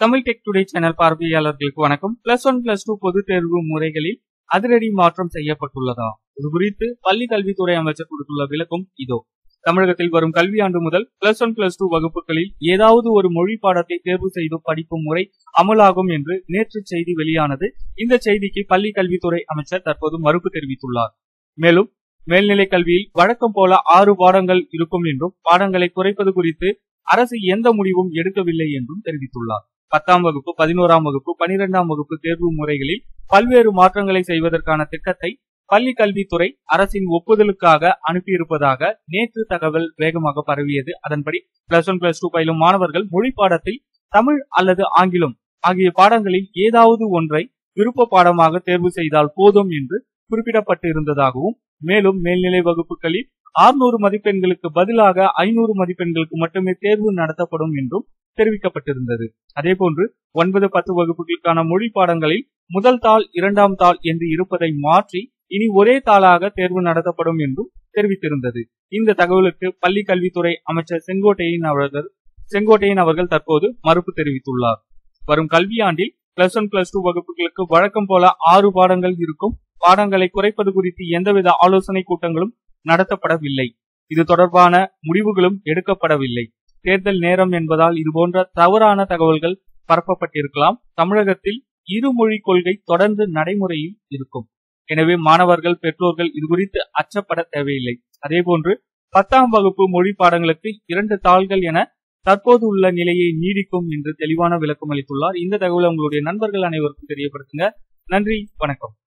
Tamil tech today channel பார்வையாளர்களுக்கு வணக்கம் plus one plus two பொதுத் தேர்வு முறைகளில் அதிரடி மாற்றம் செய்யப்பட்டுள்ளதா இது குறித்து பள்ளி கல்வித்துறை அமைச்சர் கொடுத்துள்ள விளக்கம் இதோ தமிழகத்தில் வரும் கல்வியாண்டு முதல் பிளஸ் ஒன் பிளஸ் டூ வகுப்புகளில் ஏதாவது ஒரு மொழி பாடத்தை தேர்வு செய்து படிக்கும் முறை அமலாகும் என்று நேற்று செய்தி வெளியானது இந்த செய்திக்கு பள்ளி கல்வித்துறை அமைச்சர் தற்போது மறுப்பு தெரிவித்துள்ளார் மேலும் மேல்நிலை கல்வியில் வழக்கம் போல ஆறு பாடங்கள் இருக்கும் என்றும் பாடங்களை குறைப்பது குறித்து அரசு எந்த முடிவும் எடுக்கவில்லை என்றும் தெரிவித்துள்ளார் பத்தாம் வகுப்பு பதினோராம் வகுப்பு பனிரெண்டாம் வகுப்பு தேர்வு முறைகளில் பல்வேறு மாற்றங்களை செய்வதற்கான திட்டத்தை பள்ளி கல்வித்துறை அரசின் ஒப்புதலுக்காக அனுப்பியிருப்பதாக நேற்று தகவல் வேகமாக பரவியது அதன்படி பிளஸ் ஒன் பிளஸ் டூ பயிலும் மாணவர்கள் மொழி பாடத்தில் தமிழ் அல்லது ஆங்கிலம் ஆகிய பாடங்களில் ஏதாவது ஒன்றை விருப்ப பாடமாக தேர்வு செய்தால் போதும் என்று குறிப்பிடப்பட்டு இருந்ததாகவும் மேலும் மேல்நிலை வகுப்புகளில் ஆறுநூறு மதிப்பெண்களுக்கு பதிலாக ஐநூறு மதிப்பெண்களுக்கு மட்டுமே தேர்வு நடத்தப்படும் என்றும் தெரிவிக்கப்பட்டிருந்தது அதேபோன்று ஒன்பது பத்து வகுப்புகளுக்கான மொழி பாடங்களில் முதல் தாள் இரண்டாம் தாள் என்று இருப்பதை மாற்றி இனி ஒரே தாளாக தேர்வு நடத்தப்படும் என்றும் தெரிவித்திருந்தது இந்த தகவலுக்கு பள்ளி கல்வித்துறை அமைச்சர் செங்கோட்டையன் அவர்கள் செங்கோட்டையன் அவர்கள் தற்போது மறுப்பு தெரிவித்துள்ளார் வரும் கல்வியாண்டில் பிளஸ் ஒன் பிளஸ் டூ வகுப்புகளுக்கு வழக்கம் போல ஆறு பாடங்கள் இருக்கும் பாடங்களை குறைப்பது குறித்து எந்தவித ஆலோசனை கூட்டங்களும் நடத்தப்படவில்லை இது தொடர்பான முடிவுகளும் எடுக்கப்படவில்லை தேர்தல் நேரம் என்பதால் இதுபோன்ற தவறான தகவல்கள் பரப்பப்பட்டிருக்கலாம் தமிழகத்தில் இருமொழி கொள்கை தொடர்ந்து நடைமுறையில் இருக்கும் எனவே மாணவர்கள் பெற்றோர்கள் இது குறித்து அச்சப்பட தேவையில்லை அதேபோன்று பத்தாம் வகுப்பு மொழி பாடங்களுக்கு இரண்டு தாள்கள் என தற்போது உள்ள நிலையை நீடிக்கும் என்று தெளிவான விளக்கம் அளித்துள்ளார் இந்த தகவலை உங்களுடைய நண்பர்கள் அனைவருக்கும் தெரியப்படுத்துங்க நன்றி வணக்கம்